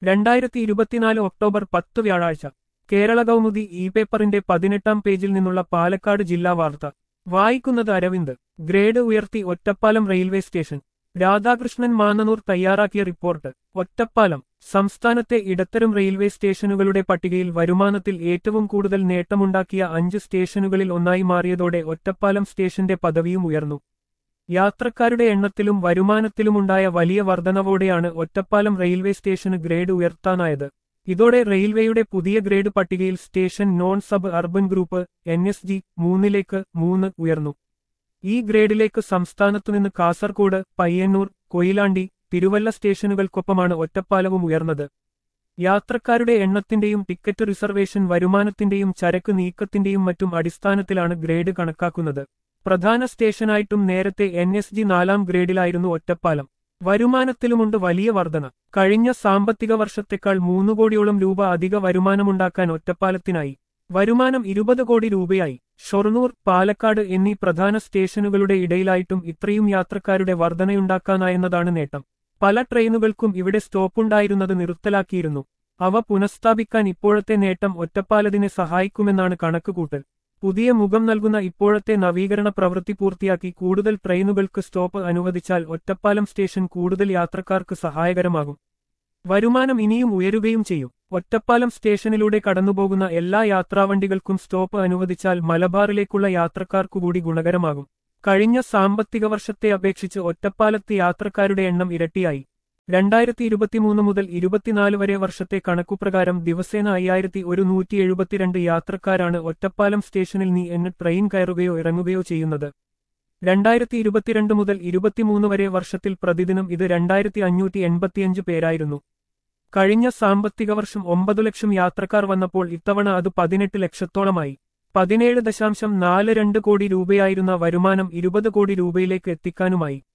രണ്ടായിരത്തി ഇരുപത്തിനാല് ഒക്ടോബർ പത്ത് വ്യാഴാഴ്ച കേരള കൗമുദി ഇ പേപ്പറിന്റെ പതിനെട്ടാം പേജിൽ നിന്നുള്ള പാലക്കാട് ജില്ലാ വാർത്ത വായിക്കുന്നത് അരവിന്ദ് ഗ്രേഡ് ഉയർത്തി ഒറ്റപ്പാലം റെയിൽവേ സ്റ്റേഷൻ രാധാകൃഷ്ണൻ മാന്നനൂർ തയ്യാറാക്കിയ റിപ്പോർട്ട് ഒറ്റപ്പാലം സംസ്ഥാനത്തെ ഇടത്തരം റെയിൽവേ സ്റ്റേഷനുകളുടെ പട്ടികയിൽ വരുമാനത്തിൽ ഏറ്റവും കൂടുതൽ നേട്ടമുണ്ടാക്കിയ അഞ്ച് സ്റ്റേഷനുകളിൽ ഒന്നായി മാറിയതോടെ ഒറ്റപ്പാലം സ്റ്റേഷന്റെ പദവിയും ഉയർന്നു യാത്രക്കാരുടെ എണ്ണത്തിലും വരുമാനത്തിലുമുണ്ടായ വലിയ വർധനവോടെയാണ് ഒറ്റപ്പാലം റെയിൽവേ സ്റ്റേഷന് ഗ്രേഡ് ഉയർത്താനായത് ഇതോടെ റെയിൽവേയുടെ പുതിയ ഗ്രേഡ് പട്ടികയിൽ station non suburban group N S G മൂന്നിലേക്ക് മൂന്ന് ഉയർന്നു ഈ ഗ്രേഡിലേക്ക് സംസ്ഥാനത്തുനിന്ന് കാസർകോട് പയ്യന്നൂർ കൊയിലാണ്ടി തിരുവല്ല സ്റ്റേഷനുകൾക്കൊപ്പമാണ് ഒറ്റപ്പാലവും ഉയർന്നത് യാത്രക്കാരുടെ എണ്ണത്തിന്റെയും ടിക്കറ്റ് റിസർവേഷൻ വരുമാനത്തിന്റെയും ചരക്ക് നീക്കത്തിന്റെയും മറ്റും അടിസ്ഥാനത്തിലാണ് ഗ്രേഡ് കണക്കാക്കുന്നത് പ്രധാന സ്റ്റേഷനായിട്ടും നേരത്തെ എൻ എസ് ജി നാലാം ഗ്രേഡിലായിരുന്നു ഒറ്റപ്പാലം വരുമാനത്തിലുമുണ്ട് വലിയ വർധന കഴിഞ്ഞ സാമ്പത്തിക വർഷത്തേക്കാൾ മൂന്ന് കോടിയോളം രൂപ അധിക വരുമാനമുണ്ടാക്കാൻ ഒറ്റപ്പാലത്തിനായി വരുമാനം ഇരുപത് കോടി രൂപയായി ഷൊർണൂർ പാലക്കാട് എന്നീ പ്രധാന സ്റ്റേഷനുകളുടെ ഇടയിലായിട്ടും ഇത്രയും യാത്രക്കാരുടെ വർധനയുണ്ടാക്കാനായെന്നതാണ് നേട്ടം പല ട്രെയിനുകൾക്കും ഇവിടെ സ്റ്റോപ്പുണ്ടായിരുന്നത് നിർത്തലാക്കിയിരുന്നു അവ പുനഃസ്ഥാപിക്കാൻ ഇപ്പോഴത്തെ നേട്ടം ഒറ്റപ്പാലതിനെ സഹായിക്കുമെന്നാണ് കണക്കുകൂട്ടൽ പുതിയ മുഖം നൽകുന്ന ഇപ്പോഴത്തെ നവീകരണ പ്രവൃത്തി പൂർത്തിയാക്കി കൂടുതൽ ട്രെയിനുകൾക്ക് സ്റ്റോപ്പ് അനുവദിച്ചാൽ ഒറ്റപ്പാലം സ്റ്റേഷൻ കൂടുതൽ യാത്രക്കാർക്ക് സഹായകരമാകും വരുമാനം ഇനിയും ഉയരുകയും ചെയ്യും ഒറ്റപ്പാലം സ്റ്റേഷനിലൂടെ കടന്നുപോകുന്ന എല്ലാ യാത്രാവണ്ടികൾക്കും സ്റ്റോപ്പ് അനുവദിച്ചാൽ മലബാറിലേക്കുള്ള യാത്രക്കാർക്കുകൂടി ഗുണകരമാകും കഴിഞ്ഞ സാമ്പത്തിക വർഷത്തെ അപേക്ഷിച്ച് ഒറ്റപ്പാലത്ത് യാത്രക്കാരുടെ എണ്ണം ഇരട്ടിയായി രണ്ടായിരത്തി ഇരുപത്തിമൂന്ന് മുതൽ ഇരുപത്തിനാല് വരെ വർഷത്തെ കണക്കുപ്രകാരം ദിവസേന അയ്യായിരത്തി ഒരു നൂറ്റി എഴുപത്തിരണ്ട് യാത്രക്കാരാണ് ഒറ്റപ്പാലം സ്റ്റേഷനിൽ നീ എന്ന് ട്രെയിൻ കയറുകയോ ഇറങ്ങുകയോ ചെയ്യുന്നത് രണ്ടായിരത്തി ഇരുപത്തിരണ്ട് മുതൽ ഇരുപത്തിമൂന്ന് വരെ വർഷത്തിൽ പ്രതിദിനം ഇത് രണ്ടായിരത്തി അഞ്ഞൂറ്റി എൺപത്തിയഞ്ച് പേരായിരുന്നു കഴിഞ്ഞ സാമ്പത്തിക വർഷം ഒമ്പതു ലക്ഷം യാത്രക്കാർ വന്നപ്പോൾ ഇത്തവണ അത് പതിനെട്ട് ലക്ഷത്തോളമായി പതിനേഴ് ദശാംശം നാല് രണ്ട് കോടി രൂപയായിരുന്ന വരുമാനം ഇരുപത് കോടി രൂപയിലേക്ക് എത്തിക്കാനുമായി